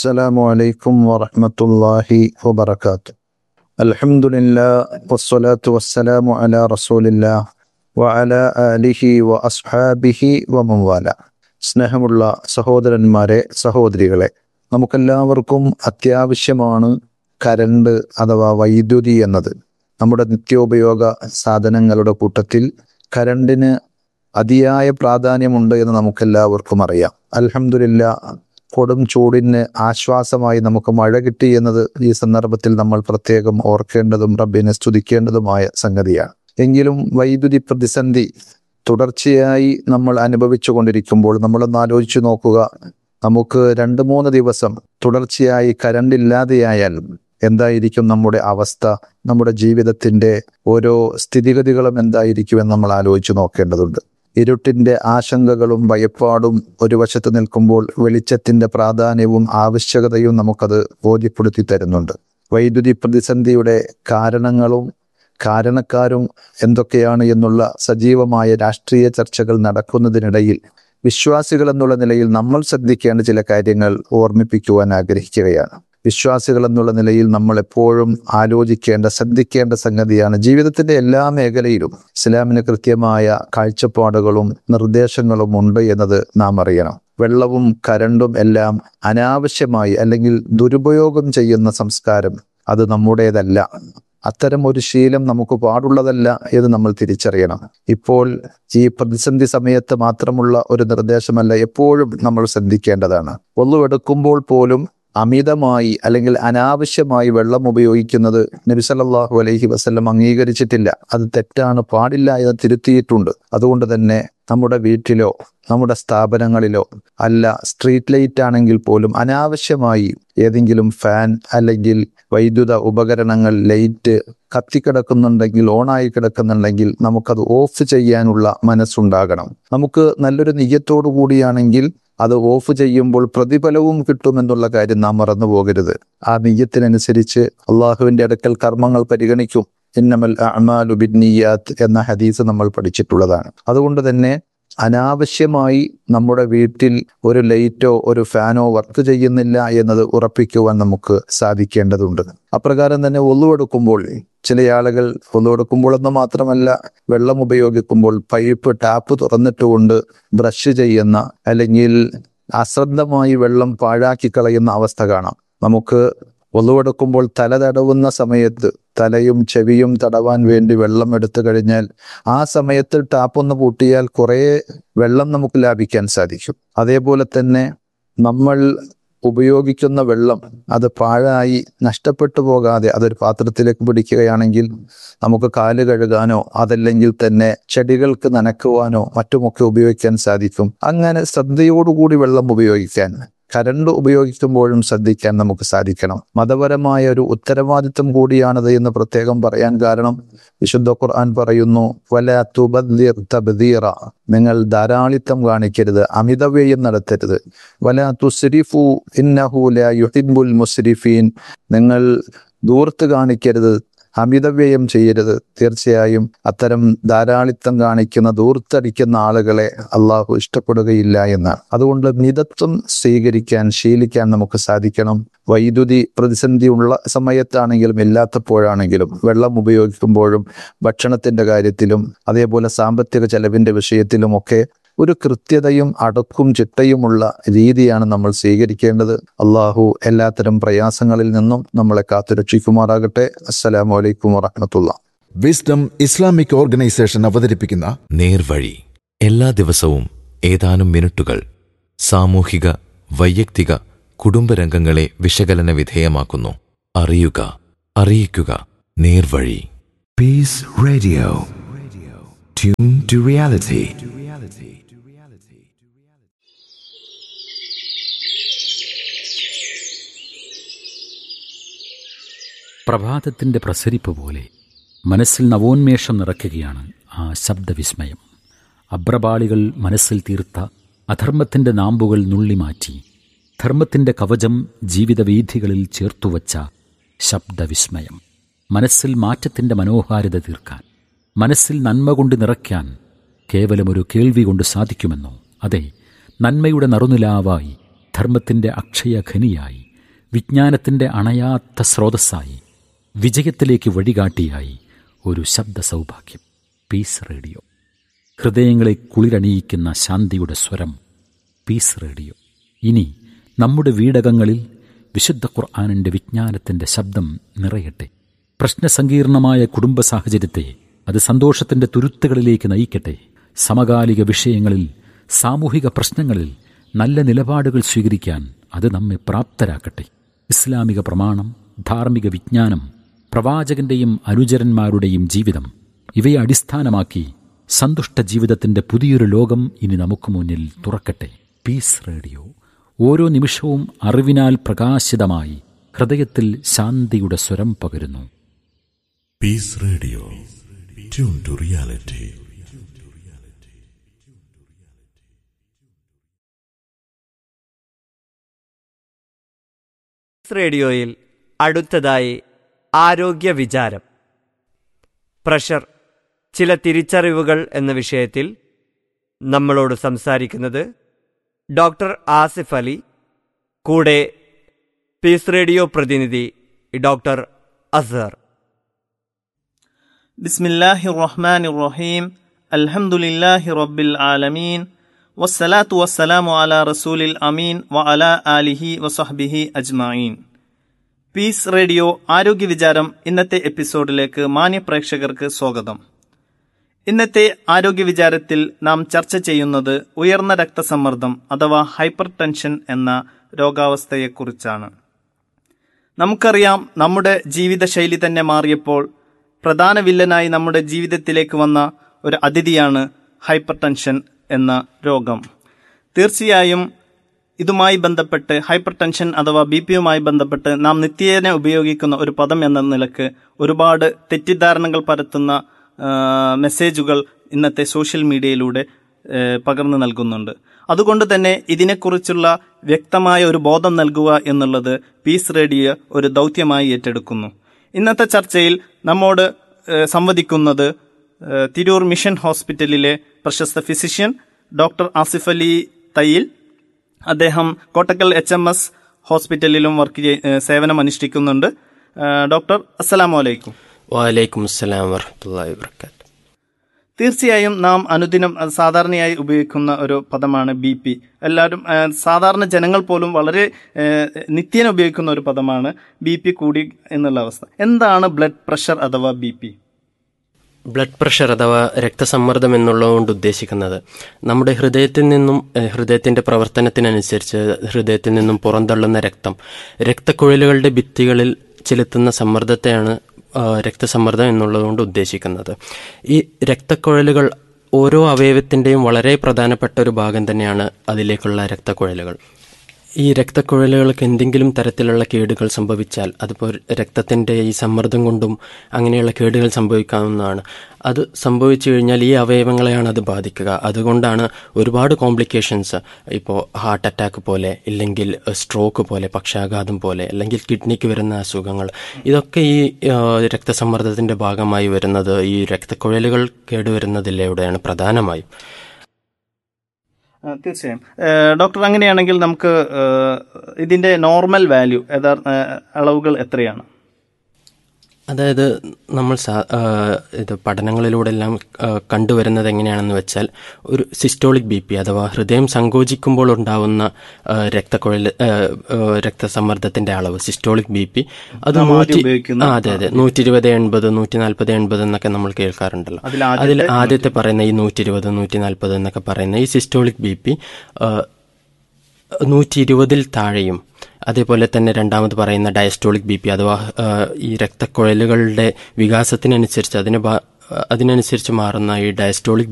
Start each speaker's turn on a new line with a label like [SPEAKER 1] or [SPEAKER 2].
[SPEAKER 1] السلام عليكم ورحمة الله وبركاته الحمد لله والصلاة والسلام على رسول الله وعلى آله وأصحابه ومن والاه സ്നേഹമുള്ള സഹോദരന്മാരെ സഹോദരികളെ നമുക്കെല്ലാവർക്കും അത്യാവശ്യമാണ് കരണ്ട് അഥവാ വൈദ്യുതി എന്നത് നമ്മുടെ നിത്യോപയോഗ സാധനങ്ങളുടെ കൂട്ടത്തിൽ കരണ്ടിന് അതിയായ പ്രാധാന്യമുണ്ട് എന്ന് നമുക്കെല്ലാവർക്കും അറിയാം അൽഹംദുലില്ല കൊടും ചൂടിന് ആശ്വാസമായി നമുക്ക് മഴ കിട്ടി എന്നത് ഈ സന്ദർഭത്തിൽ നമ്മൾ പ്രത്യേകം ഓർക്കേണ്ടതും റബ്ബിനെ സ്തുതിക്കേണ്ടതുമായ സംഗതിയാണ് എങ്കിലും വൈദ്യുതി പ്രതിസന്ധി തുടർച്ചയായി നമ്മൾ അനുഭവിച്ചു കൊണ്ടിരിക്കുമ്പോൾ നമ്മളൊന്ന് ആലോചിച്ചു നോക്കുക നമുക്ക് രണ്ട് മൂന്ന് ദിവസം തുടർച്ചയായി കരണ്ട് ഇല്ലാതെയായാൽ എന്തായിരിക്കും നമ്മുടെ അവസ്ഥ നമ്മുടെ ജീവിതത്തിന്റെ ഓരോ സ്ഥിതിഗതികളും എന്തായിരിക്കുമെന്ന് നമ്മൾ ആലോചിച്ചു നോക്കേണ്ടതുണ്ട് ഇരുട്ടിന്റെ ആശങ്കകളും ഭയപ്പാടും ഒരു വശത്ത് നിൽക്കുമ്പോൾ വെളിച്ചത്തിന്റെ പ്രാധാന്യവും ആവശ്യകതയും നമുക്കത് ബോധ്യപ്പെടുത്തി തരുന്നുണ്ട് വൈദ്യുതി പ്രതിസന്ധിയുടെ കാരണങ്ങളും കാരണക്കാരും എന്തൊക്കെയാണ് എന്നുള്ള സജീവമായ രാഷ്ട്രീയ ചർച്ചകൾ നടക്കുന്നതിനിടയിൽ വിശ്വാസികൾ എന്നുള്ള നിലയിൽ നമ്മൾ ശ്രദ്ധിക്കേണ്ട ചില കാര്യങ്ങൾ ഓർമ്മിപ്പിക്കുവാൻ ആഗ്രഹിക്കുകയാണ് വിശ്വാസികൾ എന്നുള്ള നിലയിൽ നമ്മൾ എപ്പോഴും ആലോചിക്കേണ്ട ശ്രദ്ധിക്കേണ്ട സംഗതിയാണ് ജീവിതത്തിന്റെ എല്ലാ മേഖലയിലും ഇസ്ലാമിന് കൃത്യമായ കാഴ്ചപ്പാടുകളും നിർദ്ദേശങ്ങളും ഉണ്ട് എന്നത് നാം അറിയണം വെള്ളവും കരണ്ടും എല്ലാം അനാവശ്യമായി അല്ലെങ്കിൽ ദുരുപയോഗം ചെയ്യുന്ന സംസ്കാരം അത് നമ്മുടേതല്ല അത്തരം ഒരു ശീലം നമുക്ക് പാടുള്ളതല്ല എന്ന് നമ്മൾ തിരിച്ചറിയണം ഇപ്പോൾ ഈ പ്രതിസന്ധി സമയത്ത് മാത്രമുള്ള ഒരു നിർദ്ദേശമല്ല എപ്പോഴും നമ്മൾ ശ്രദ്ധിക്കേണ്ടതാണ് ഒന്നുവെടുക്കുമ്പോൾ പോലും അമിതമായി അല്ലെങ്കിൽ അനാവശ്യമായി വെള്ളം ഉപയോഗിക്കുന്നത് നബിസല്ലാഹു അലൈഹി വസ്ല്ലം അംഗീകരിച്ചിട്ടില്ല അത് തെറ്റാണ് പാടില്ല എന്ന് തിരുത്തിയിട്ടുണ്ട് അതുകൊണ്ട് തന്നെ നമ്മുടെ വീട്ടിലോ നമ്മുടെ സ്ഥാപനങ്ങളിലോ അല്ല സ്ട്രീറ്റ് ലൈറ്റ് ആണെങ്കിൽ പോലും അനാവശ്യമായി ഏതെങ്കിലും ഫാൻ അല്ലെങ്കിൽ വൈദ്യുത ഉപകരണങ്ങൾ ലൈറ്റ് കത്തിക്കിടക്കുന്നുണ്ടെങ്കിൽ ഓണായി കിടക്കുന്നുണ്ടെങ്കിൽ നമുക്കത് ഓഫ് ചെയ്യാനുള്ള മനസ്സുണ്ടാകണം നമുക്ക് നല്ലൊരു നെയ്യത്തോടു കൂടിയാണെങ്കിൽ അത് ഓഫ് ചെയ്യുമ്പോൾ പ്രതിഫലവും കിട്ടുമെന്നുള്ള കാര്യം നാം മറന്നു പോകരുത് ആ നെയ്യത്തിനനുസരിച്ച് അള്ളാഹുവിന്റെ അടുക്കൽ കർമ്മങ്ങൾ പരിഗണിക്കും ഇന്നമൽ അമാലു ബിന്നിയാത്ത് എന്ന ഹദീസ് നമ്മൾ പഠിച്ചിട്ടുള്ളതാണ് അതുകൊണ്ട് തന്നെ അനാവശ്യമായി നമ്മുടെ വീട്ടിൽ ഒരു ലൈറ്റോ ഒരു ഫാനോ വർക്ക് ചെയ്യുന്നില്ല എന്നത് ഉറപ്പിക്കുവാൻ നമുക്ക് സാധിക്കേണ്ടതുണ്ട് അപ്രകാരം തന്നെ ഒന്നുവെടുക്കുമ്പോൾ ചില ആളുകൾ ഒന്നുകൊടുക്കുമ്പോൾ എന്ന് മാത്രമല്ല വെള്ളം ഉപയോഗിക്കുമ്പോൾ പൈപ്പ് ടാപ്പ് തുറന്നിട്ടുകൊണ്ട് ബ്രഷ് ചെയ്യുന്ന അല്ലെങ്കിൽ അശ്രദ്ധമായി വെള്ളം പാഴാക്കി കളയുന്ന അവസ്ഥ കാണാം നമുക്ക് ഒന്നുവെടുക്കുമ്പോൾ തല തടവുന്ന സമയത്ത് തലയും ചെവിയും തടവാൻ വേണ്ടി വെള്ളം എടുത്തു കഴിഞ്ഞാൽ ആ സമയത്ത് ടാപ്പൊന്ന് പൂട്ടിയാൽ കുറേ വെള്ളം നമുക്ക് ലാഭിക്കാൻ സാധിക്കും അതേപോലെ തന്നെ നമ്മൾ ഉപയോഗിക്കുന്ന വെള്ളം അത് പാഴായി നഷ്ടപ്പെട്ടു പോകാതെ അതൊരു പാത്രത്തിലേക്ക് പിടിക്കുകയാണെങ്കിൽ നമുക്ക് കാല് കഴുകാനോ അതല്ലെങ്കിൽ തന്നെ ചെടികൾക്ക് നനക്കുവാനോ മറ്റുമൊക്കെ ഉപയോഗിക്കാൻ സാധിക്കും അങ്ങനെ ശ്രദ്ധയോടുകൂടി വെള്ളം ഉപയോഗിക്കാൻ കരണ്ട് ഉപയോഗിക്കുമ്പോഴും ശ്രദ്ധിക്കാൻ നമുക്ക് സാധിക്കണം മതപരമായ ഒരു ഉത്തരവാദിത്വം കൂടിയാണത് എന്ന് പ്രത്യേകം പറയാൻ കാരണം വിശുദ്ധ ഖുർആൻ പറയുന്നു വല തുബദ്ദിർ തബ്ദീറ നിങ്ങൾ ധാരാളിത്തം കാണിക്കരുത് അമിതവ്യയം നടത്തരുത് വല തുസ്രിഫു ഇന്നഹു ലാ യുഹിബ്ബുൽ മുസ്രിഫീൻ നിങ്ങൾ ദൂർത്ത് കാണിക്കരുത് അമിതവ്യയം ചെയ്യരുത് തീർച്ചയായും അത്തരം ധാരാളിത്തം കാണിക്കുന്ന ദൂർത്തടിക്കുന്ന ആളുകളെ അള്ളാഹു ഇഷ്ടപ്പെടുകയില്ല എന്നാണ് അതുകൊണ്ട് മിതത്വം സ്വീകരിക്കാൻ ശീലിക്കാൻ നമുക്ക് സാധിക്കണം വൈദ്യുതി പ്രതിസന്ധി ഉള്ള സമയത്താണെങ്കിലും ഇല്ലാത്തപ്പോഴാണെങ്കിലും വെള്ളം ഉപയോഗിക്കുമ്പോഴും ഭക്ഷണത്തിന്റെ കാര്യത്തിലും അതേപോലെ സാമ്പത്തിക ചെലവിന്റെ വിഷയത്തിലുമൊക്കെ ഒരു കൃത്യതയും അടക്കും ചിട്ടയുമുള്ള രീതിയാണ് നമ്മൾ സ്വീകരിക്കേണ്ടത് അള്ളാഹു എല്ലാത്തരം പ്രയാസങ്ങളിൽ നിന്നും നമ്മളെ കാത്തുരക്ഷിക്കുമാറാകട്ടെ അസ്സലാമു അലൈക്കും വറഹമത്തുള്ള
[SPEAKER 2] വിസ്ഡം ഇസ്ലാമിക് ഓർഗനൈസേഷൻ അവതരിപ്പിക്കുന്ന
[SPEAKER 3] നേർവഴി എല്ലാ ദിവസവും ഏതാനും മിനിറ്റുകൾ സാമൂഹിക വൈയക്തിക കുടുംബരംഗങ്ങളെ വിശകലന വിധേയമാക്കുന്നു അറിയുക അറിയിക്കുക നേർവഴി
[SPEAKER 4] Peace Radio. Tune to reality.
[SPEAKER 5] പ്രഭാതത്തിൻ്റെ പ്രസരിപ്പ് പോലെ മനസ്സിൽ നവോന്മേഷം നിറയ്ക്കുകയാണ് ആ ശബ്ദവിസ്മയം അബ്രപാളികൾ മനസ്സിൽ തീർത്ത അധർമ്മത്തിൻ്റെ നാമ്പുകൾ നുള്ളിമാറ്റി ധർമ്മത്തിൻ്റെ കവചം ജീവിതവീഥികളിൽ ചേർത്തുവച്ച ശബ്ദവിസ്മയം മനസ്സിൽ മാറ്റത്തിൻ്റെ മനോഹാരിത തീർക്കാൻ മനസ്സിൽ നന്മ കൊണ്ട് നിറയ്ക്കാൻ കേവലമൊരു കേൾവി കൊണ്ട് സാധിക്കുമെന്നോ അതെ നന്മയുടെ നറുനിലാവായി ധർമ്മത്തിൻ്റെ അക്ഷയഖനിയായി വിജ്ഞാനത്തിൻ്റെ അണയാത്ത സ്രോതസ്സായി വിജയത്തിലേക്ക് വഴികാട്ടിയായി ഒരു ശബ്ദ സൗഭാഗ്യം പീസ് റേഡിയോ ഹൃദയങ്ങളെ കുളിരണിയിക്കുന്ന ശാന്തിയുടെ സ്വരം പീസ് റേഡിയോ ഇനി നമ്മുടെ വീടകങ്ങളിൽ വിശുദ്ധ ഖുർആാനിൻ്റെ വിജ്ഞാനത്തിൻ്റെ ശബ്ദം നിറയട്ടെ പ്രശ്നസങ്കീർണമായ കുടുംബ സാഹചര്യത്തെ അത് സന്തോഷത്തിൻ്റെ തുരുത്തുകളിലേക്ക് നയിക്കട്ടെ സമകാലിക വിഷയങ്ങളിൽ സാമൂഹിക പ്രശ്നങ്ങളിൽ നല്ല നിലപാടുകൾ സ്വീകരിക്കാൻ അത് നമ്മെ പ്രാപ്തരാക്കട്ടെ ഇസ്ലാമിക പ്രമാണം ധാർമ്മിക വിജ്ഞാനം പ്രവാചകന്റെയും അനുചരന്മാരുടെയും ജീവിതം ഇവയെ അടിസ്ഥാനമാക്കി സന്തുഷ്ട ജീവിതത്തിന്റെ പുതിയൊരു ലോകം ഇനി നമുക്ക് മുന്നിൽ തുറക്കട്ടെ പീസ് റേഡിയോ ഓരോ നിമിഷവും അറിവിനാൽ പ്രകാശിതമായി ഹൃദയത്തിൽ ശാന്തിയുടെ സ്വരം പകരുന്നു
[SPEAKER 6] Peace Radio. Tune to reality.
[SPEAKER 7] റേഡിയോയിൽ അടുത്തതായി ആരോഗ്യ വിചാരം പ്രഷർ ചില തിരിച്ചറിവുകൾ എന്ന വിഷയത്തിൽ നമ്മളോട് സംസാരിക്കുന്നത് ഡോക്ടർ ആസിഫ് അലി കൂടെ പീസ് റേഡിയോ പ്രതിനിധി ഡോക്ടർ അസർ
[SPEAKER 8] بسم الله الرحمن الرحيم الحمد لله رب العالمين والصلاة والسلام على رسول الأمين وعلى آله وصحبه أجمعين പീസ് റേഡിയോ ആരോഗ്യ വിചാരം ഇന്നത്തെ എപ്പിസോഡിലേക്ക് മാന്യ പ്രേക്ഷകർക്ക് സ്വാഗതം ഇന്നത്തെ ആരോഗ്യ വിചാരത്തിൽ നാം ചർച്ച ചെയ്യുന്നത് ഉയർന്ന രക്തസമ്മർദ്ദം അഥവാ ഹൈപ്പർ ടെൻഷൻ എന്ന രോഗാവസ്ഥയെക്കുറിച്ചാണ് നമുക്കറിയാം നമ്മുടെ ജീവിതശൈലി തന്നെ മാറിയപ്പോൾ പ്രധാന വില്ലനായി നമ്മുടെ ജീവിതത്തിലേക്ക് വന്ന ഒരു അതിഥിയാണ് ഹൈപ്പർ ടെൻഷൻ എന്ന രോഗം തീർച്ചയായും ഇതുമായി ബന്ധപ്പെട്ട് ഹൈപ്പർ ടെൻഷൻ അഥവാ ബി പിയുമായി ബന്ധപ്പെട്ട് നാം നിത്യേന ഉപയോഗിക്കുന്ന ഒരു പദം എന്ന നിലക്ക് ഒരുപാട് തെറ്റിദ്ധാരണകൾ പരത്തുന്ന ആ, മെസ്സേജുകൾ ഇന്നത്തെ സോഷ്യൽ മീഡിയയിലൂടെ ഏ, പകർന്നു നൽകുന്നുണ്ട് അതുകൊണ്ട് തന്നെ ഇതിനെക്കുറിച്ചുള്ള വ്യക്തമായ ഒരു ബോധം നൽകുക എന്നുള്ളത് പീസ് റേഡിയോ ഒരു ദൗത്യമായി ഏറ്റെടുക്കുന്നു ഇന്നത്തെ ചർച്ചയിൽ നമ്മോട് ഏ, സംവദിക്കുന്നത് ഏ, തിരൂർ മിഷൻ ഹോസ്പിറ്റലിലെ പ്രശസ്ത ഫിസിഷ്യൻ ഡോക്ടർ ആസിഫ് അലി തയ്യിൽ അദ്ദേഹം കോട്ടക്കൽ എച്ച് എം എസ് ഹോസ്പിറ്റലിലും വർക്ക് ചെയ് ഏ, സേവനം അനുഷ്ഠിക്കുന്നുണ്ട് ഏ, ഡോക്ടർ അസ്സലാമു അലൈക്കും
[SPEAKER 9] വലൈക്കും അസ്സലാം വറഹമത്തല്ലാ വാബർക്കാത്തു
[SPEAKER 8] തീർച്ചയായും നാം അനുദിനം അത് സാധാരണയായി ഉപയോഗിക്കുന്ന ഒരു പദമാണ് ബി പി എല്ലാവരും ആ, സാധാരണ ജനങ്ങൾ പോലും വളരെ ആ, നിത്യേന ഉപയോഗിക്കുന്ന ഒരു പദമാണ് ബി പി കൂടി എന്നുള്ള അവസ്ഥ എന്താണ് ബ്ലഡ് പ്രഷർ അഥവാ ബി പി
[SPEAKER 9] ബ്ലഡ് പ്രഷർ അഥവാ രക്തസമ്മർദ്ദം എന്നുള്ളതുകൊണ്ട് ഉദ്ദേശിക്കുന്നത് നമ്മുടെ ഹൃദയത്തിൽ നിന്നും ഏഹ്, ഹൃദയത്തിന്റെ പ്രവർത്തനത്തിനനുസരിച്ച് ഹൃദയത്തിൽ നിന്നും പുറന്തള്ളുന്ന രക്തം രക്തക്കുഴലുകളുടെ ഭിത്തികളിൽ ചെലുത്തുന്ന സമ്മർദ്ദത്തെയാണ് ആ, രക്തസമ്മർദ്ദം എന്നുള്ളതുകൊണ്ട് ഉദ്ദേശിക്കുന്നത് ഈ രക്തക്കുഴലുകൾ ഓരോ അവയവത്തിൻ്റെയും വളരെ പ്രധാനപ്പെട്ട ഒരു ഭാഗം തന്നെയാണ് അതിലേക്കുള്ള രക്തക്കുഴലുകൾ ഈ രക്തക്കുഴലുകൾക്ക് എന്തെങ്കിലും തരത്തിലുള്ള കേടുകൾ സംഭവിച്ചാൽ അതിപ്പോൾ രക്തത്തിൻ്റെ ഈ സമ്മർദ്ദം കൊണ്ടും അങ്ങനെയുള്ള കേടുകൾ സംഭവിക്കാവുന്നതാണ് അത് സംഭവിച്ചു കഴിഞ്ഞാൽ ഈ അവയവങ്ങളെയാണ് അത് ബാധിക്കുക അതുകൊണ്ടാണ് ഒരുപാട് കോംപ്ലിക്കേഷൻസ് ഇപ്പോൾ ഹാർട്ട് അറ്റാക്ക് പോലെ ഇല്ലെങ്കിൽ സ്ട്രോക്ക് പോലെ പക്ഷാഘാതം പോലെ അല്ലെങ്കിൽ കിഡ്നിക്ക് വരുന്ന അസുഖങ്ങൾ ഇതൊക്കെ ഈ ആ, രക്തസമ്മർദ്ദത്തിൻ്റെ ഭാഗമായി വരുന്നത് ഈ രക്തക്കുഴലുകൾ കേടുവരുന്നതിലൂടെയാണ് പ്രധാനമായും
[SPEAKER 8] ആ, തീർച്ചയായും ഏ, ഡോക്ടർ അങ്ങനെയാണെങ്കിൽ നമുക്ക് ഏ, ഇതിന്റെ നോർമൽ വാല്യൂ യഥാർത്ഥ ഏ, അളവുകൾ എത്രയാണ്
[SPEAKER 9] അതായത് നമ്മൾ സാ- ആ, ഇത് പഠനങ്ങളിലൂടെ എല്ലാം ആ, കണ്ടുവരുന്നത് എങ്ങനെയാണെന്ന് വെച്ചാൽ ഒരു സിസ്റ്റോളിക് ബി പി അഥവാ ഹൃദയം സങ്കോചിക്കുമ്പോൾ ഉണ്ടാവുന്ന ആ, രക്തക്കുഴൽ ആ, ആ, രക്തസമ്മർദ്ദത്തിന്റെ അളവ് സിസ്റ്റോളിക് ബി പി അത്
[SPEAKER 8] നാം ആദ്യം
[SPEAKER 9] നൂറ്റി
[SPEAKER 8] ഉപയോഗിക്കുന്ന-
[SPEAKER 9] ആ, അതെ അതെ നൂറ്റി ഇരുപത് എൺപത് നൂറ്റി നാൽപ്പത് എൺപത് എന്നൊക്കെ നമ്മൾ കേൾക്കാറുണ്ടല്ലോ
[SPEAKER 8] അതിൽ ആദ്യത്തെ
[SPEAKER 9] അതിൽ ആദ്യത്തെ പറയുന്ന ഈ നൂറ്റി ഇരുപത് നൂറ്റി നാൽപ്പത് എന്നൊക്കെ പറയുന്ന ഈ സിസ്റ്റോളിക് ബി പി നൂറ്റി ഇരുപതിൽ താഴെയും അതേപോലെ തന്നെ രണ്ടാമത് പറയുന്ന ഡയസ്റ്റോളിക് ബി പി അഥവാ ആ, ഈ രക്തക്കുഴലുകളുടെ വികാസത്തിനനുസരിച്ച് അതിന് ബാ- അതിനനുസരിച്ച് മാറുന്ന ഈ ഡയസ്റ്റോളിക്